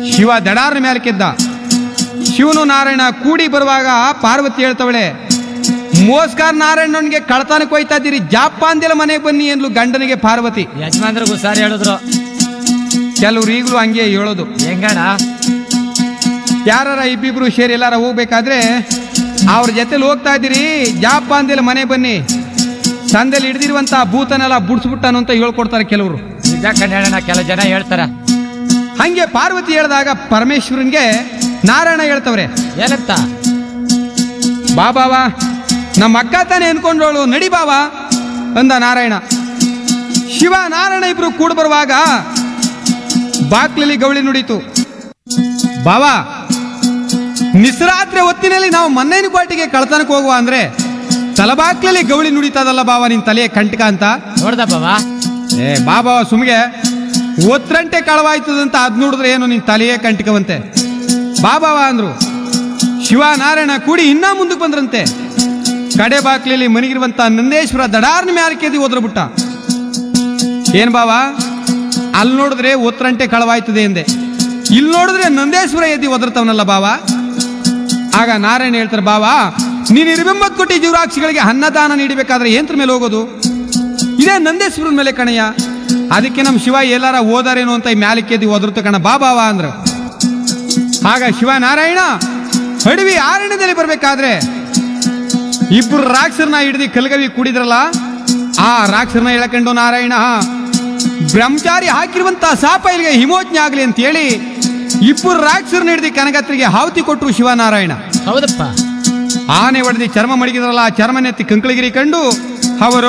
ಶಿವ ದಡಾರ್ನ ಮೇಲೆ ಕೆದ್ದ ಶಿವನು ನಾರಾಯಣ ಕೂಡಿ ಬರುವಾಗ ಪಾರ್ವತಿ ಹೇಳ್ತವಳೆ ಮೋಸ್ಕಾರ್ ನಾರಾಯಣನಿಗೆ ಕಳ್ತನಕ್ಕೆ ಹೋಯ್ತಾ ಇದ್ದೀರಿ ಜಾಪಾಂದಿಲ ಮನೆಗೆ ಬನ್ನಿ ಎಂದ್ಲು ಗಂಡನಿಗೆ ಪಾರ್ವತಿ ಯಜಮಾನ್ರಿಗೂ ಸಾರಿ ಹೇಳಿದ್ರು ಕೆಲವ್ರು ಈಗಲೂ ಹಂಗೆ ಹೇಳೋದು ಹೆಂಗಣ ಯಾರ ಇಬ್ಬಿಬ್ರು ಸೇರಿ ಎಲ್ಲಾರ ಹೋಗ್ಬೇಕಾದ್ರೆ ಅವ್ರ ಜೊತೆಲಿ ಹೋಗ್ತಾ ಇದ್ದೀರಿ ಜಾಪಾಂದಿಲ ಮನೆ ಬನ್ನಿ ಸಂದಲ್ಲಿ ಹಿಡಿದಿರುವಂತ ಭೂತನೆಲ್ಲ ಬುಡ್ಸ್ಬಿಟ್ಟನು ಅಂತ ಹೇಳ್ಕೊಡ್ತಾರೆ ಕೆಲವರು ನಿಜ ಕಣ್ಣ ಕೆಲ ಜನ ಹೇಳ್ತಾರ ಹಂಗೆ ಪಾರ್ವತಿ ಹೇಳಿದಾಗ ಪರಮೇಶ್ವರನ್ಗೆ ನಾರಾಯಣ ಹೇಳ್ತವ್ರೆ ಏನಂತ ಬಾ ಬಾವಾ ನಮ್ಮ ಅಕ್ಕ ತಾನೇ ಅನ್ಕೊಂಡೋಳು ನಡಿ ಬಾವಾ ಅಂದ ನಾರಾಯಣ ಶಿವ ನಾರಾಯಣ ಇಬ್ರು ಕೂಡ ಬರುವಾಗ ಬಾಕ್ಲಲ್ಲಿ ಗೌಳಿ ನುಡಿತು ಬಾವಾ ನಿಸ್ರಾತ್ರಿ ಹೊತ್ತಿನಲ್ಲಿ ನಾವು ಮನ್ನೇನ ಕೋಟೆಗೆ ಕಳ್ತನಕ್ಕೆ ಹೋಗುವ ಅಂದ್ರೆ ತಲಬಾಕ್ಲಲ್ಲಿ ಗೌಳಿ ನುಡಿತದಲ್ಲ ಬಾವ ನಿನ್ ತಲೆಯ ಕಂಟಕ ಅಂತ ನೋಡ್ದ ಬಾವ ಏ ಬಾ ಬಾವ ಸುಮ್ಗೆ ಒತ್ತರಂಟೆ ಕಳವಾಯ್ತದಂತ ಅದ್ ನೋಡಿದ್ರೆ ಏನು ನಿನ್ ತಲೆಯೇ ಕಂಟಕವಂತೆ ಬಾ ಬಾವ ಅಂದ್ರು ಶಿವ ನಾರಾಯಣ ಕೂಡಿ ಇನ್ನೂ ಮುಂದಕ್ಕೆ ಬಂದ್ರಂತೆ ಕಡೆ ಬಾಕ್ಲಲ್ಲಿ ಮನಿಗಿರುವಂತ ನಂದೇಶ್ವರ ದಡಾರ್ನ ಮ್ಯಾಲ ಕೆದಿ ಹೋದ್ರ ಬಿಟ್ಟ ಏನ್ ಬಾವ ಅಲ್ಲಿ ನೋಡಿದ್ರೆ ಒತ್ತರಂಟೆ ಕಳವಾಯ್ತದೆ ಎಂದೆ ಇಲ್ಲಿ ನೋಡಿದ್ರೆ ನಂದೇಶ್ವರ ಎದ್ದಿ ಒದರ್ತಾವನಲ್ಲ ಬಾವ ಆಗ ನಾರಾಯಣ ಹೇಳ್ತಾರೆ ಬಾವ ನೀನು ಇರುವೆಂಬತ್ತು ಕೋಟಿ ಜೀವರಾಕ್ಷಿಗಳಿಗೆ ಅನ್ನದಾನ ನೀಡಬೇಕಾದ್ರೆ ಏಂತ್ರ ಮೇಲೆ ಹೋಗೋದು ಇದೇ ನಂದೇಶ್ವರನ ಮೇಲೆ ಕಣಯ್ಯ ಅದಕ್ಕೆ ನಮ್ಮ ಶಿವ ಎಲ್ಲಾರ ಓದಾರೇನು ಅಂತ ಈ ಮ್ಯಾಲಕ್ಕೆದಿ ಒದರ್ತು ಕಣ ಬಾ ಬಾವ ಅಂದ್ರು ಆಗ ಶಿವ ನಾರಾಯಣ ಅಡವಿ ಆರಣ್ಯದಲ್ಲಿ ಬರ್ಬೇಕಾದ್ರೆ ಇಬ್ರು ರಾಕ್ಷಸರನ್ನ ಹಿಡಿದು ಕಲ್ಗವಿ ಕುಡಿದ್ರಲ್ಲ ಆ ರಾಕ್ಷಸರನ್ನ ಎಳಕಂಡು ನಾರಾಯಣ ಬ್ರಹ್ಮಚಾರಿ ಹಾಕಿರುವಂತ ಸಾಪ ಇಲ್ಲಿಗೆ ಹಿಮೋಜ್ಞೆ ಆಗ್ಲಿ ಅಂತ ಹೇಳಿ ಇಬ್ಬರು ರಾಕ್ಷಸರನ್ನ ಹಿಡಿದು ಕನಗತ್ರಿಗೆ ಹಾವತಿ ಕೊಟ್ಟರು ಶಿವನಾರಾಯಣ ಹೌದಪ್ಪ ಆನೆ ಹೊಡೆದು ಚರ್ಮ ಮಡಗಿದ್ರಲ್ಲ ಆ ಚರ್ಮ ನೆತ್ತಿ ಕಂಕಳಗಿರಿ ಕಂಡು ಅವರು